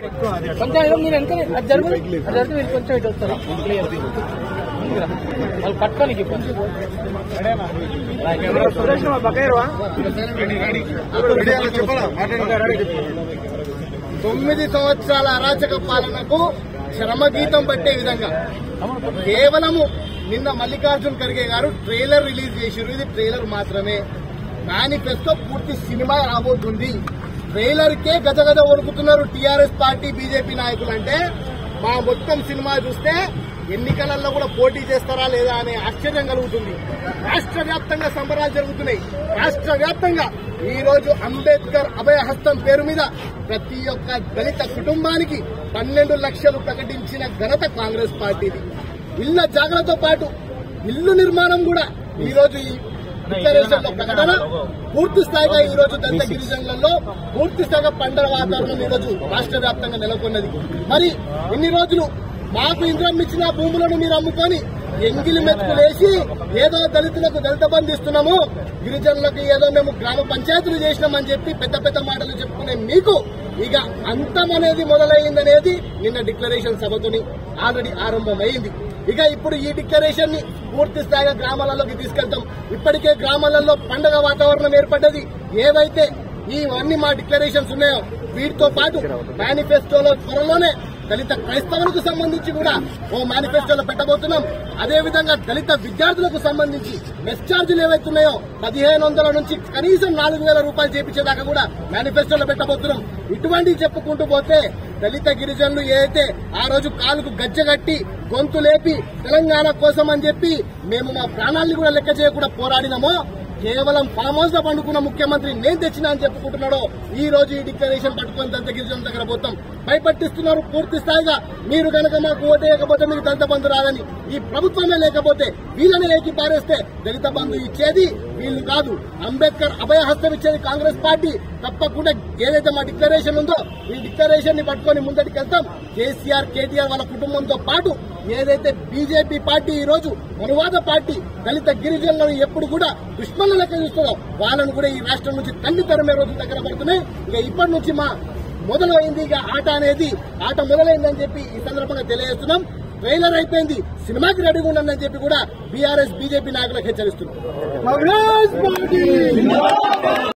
కొంచెం మీరు వెనక అది జరుగు అది జరిగితే మీరు కొంచెం ఇటు వస్తారు క్లియర్ వాళ్ళు పట్టుకోనికి కొంచెం తొమ్మిది సంవత్సరాల అరాచక పాలనకు చరమగీతం పట్టే విధంగా కేవలము నిన్న మల్లికార్జున్ ఖర్గే గారు ట్రైలర్ రిలీజ్ చేసిరు ఇది ట్రైలర్ మాత్రమే మేనిఫెస్టో పూర్తి సినిమా రాబోతుంది ట్రైలర్ కే గజగజ వణుకుతున్నారు టీఆర్ఎస్ పార్టీ బీజేపీ నాయకులు అంటే మా మొత్తం సినిమా చూస్తే ఎన్నికలలో కూడా పోటీ చేస్తారా లేదా అనే ఆశ్చర్యం కలుగుతుంది రాష్ట్ర వ్యాప్తంగా సంబరాలు జరుగుతున్నాయి రాష్ట్ర వ్యాప్తంగా ఈ రోజు అంబేద్కర్ అభయహస్తం పేరు మీద ప్రతి ఒక్క దళిత కుటుంబానికి పన్నెండు లక్షలు ప్రకటించిన ఘనత కాంగ్రెస్ పార్టీది ఇళ్ల జాగ్రత్తతో పాటు ఇల్లు నిర్మాణం కూడా ఈ రోజు ఈ డిక్లరేషన్ లో ప్రకటన పూర్తి స్థాయిగా ఈ రోజు దళిత గిరిజనులలో పూర్తి స్థాయిగా పండగ వాతావరణం ఈ రోజు రాష్ట్ర వ్యాప్తంగా నెలకొన్నది మరి ఇన్ని రోజులు మాకు ఇంద్రం ఇచ్చిన భూములను మీరు అమ్ముకొని ఎంగిలి మెతుకులేసి ఏదో దళితులకు దళిత బంధు ఇస్తున్నాము గిరిజనులకు ఏదో మేము గ్రామ పంచాయతీలు చేసినామని చెప్పి పెద్ద పెద్ద మాటలు చెప్పుకునే మీకు ఇక అంతం అనేది మొదలైందనేది నిన్న డిక్లరేషన్ సభతోని ఆల్రెడీ ఆరంభమైంది ఇక ఇప్పుడు ఈ డిక్లరేషన్ ని పూర్తి స్థాయిగా గ్రామాలలోకి తీసుకెళ్తాం ఇప్పటికే గ్రామాలలో పండగ వాతావరణం ఏర్పడ్డది ఏవైతే ఇవన్నీ మా డిక్లరేషన్స్ ఉన్నాయో వీటితో పాటు మేనిఫెస్టోలో త్వరలోనే దళిత క్రైస్తవులకు సంబంధించి కూడా ఓ మేనిఫెస్టోలో పెట్టబోతున్నాం అదే విధంగా దళిత విద్యార్థులకు సంబంధించి మెస్ ఛార్జీలు ఏవైతున్నాయో పదిహేను వందల నుంచి కనీసం నాలుగు వేల రూపాయలు చేపించేదాకా కూడా మేనిఫెస్టోలో పెట్టబోతున్నాం ఇటువంటివి చెప్పుకుంటూ పోతే దళిత గిరిజనులు ఏదైతే ఆ రోజు కాలుకు గజ్జగట్టి గొంతు లేపి తెలంగాణ కోసం అని చెప్పి మేము మా ప్రాణాలను కూడా లెక్క చేయకుండా పోరాడినామో కేవలం ఫామ్ హౌస్ లో పండుకున్న ముఖ్యమంత్రి నేను తెచ్చినా అని చెప్పుకుంటున్నాడో ఈ రోజు ఈ డిక్లరేషన్ పట్టుకొని దంత గిరిజన దగ్గర పోతాం భయపట్టిస్తున్నారు పూర్తి స్థాయిగా మీరు గనక మాకు ఓటేయకపోతే మీకు దళిత బంధు రాదని ఈ ప్రభుత్వమే లేకపోతే వీళ్ళని ఏకి పారేస్తే దళిత బంధు ఇచ్చేది వీళ్ళు కాదు అంబేద్కర్ అభయహస్తం ఇచ్చేది కాంగ్రెస్ పార్టీ తప్పకుండా ఏదైతే మా డిక్లరేషన్ ఉందో ఈ డిక్లరేషన్ ని పట్టుకొని ముందటికి వెళ్తాం కేసీఆర్ కేటీఆర్ వాళ్ళ కుటుంబంతో పాటు ఏదైతే బీజేపీ పార్టీ ఈ రోజు మనువాద పార్టీ దళిత గిరిజనులను ఎప్పుడు కూడా దుష్మల లెక్క చూస్తుందో వాళ్ళను కూడా ఈ రాష్ట్రం నుంచి తల్లి తరమే రోజులు దగ్గర పడుతున్నాయి ఇక ఇప్పటి నుంచి మా మొదలైంది ఇక ఆట అనేది ఆట మొదలైందని చెప్పి ఈ సందర్భంగా తెలియజేస్తున్నాం ట్రైలర్ అయిపోయింది సినిమాకి రెడీగా ఉండండి చెప్పి కూడా బీఆర్ఎస్ బీజేపీ నాయకులకు హెచ్చరిస్తున్నాం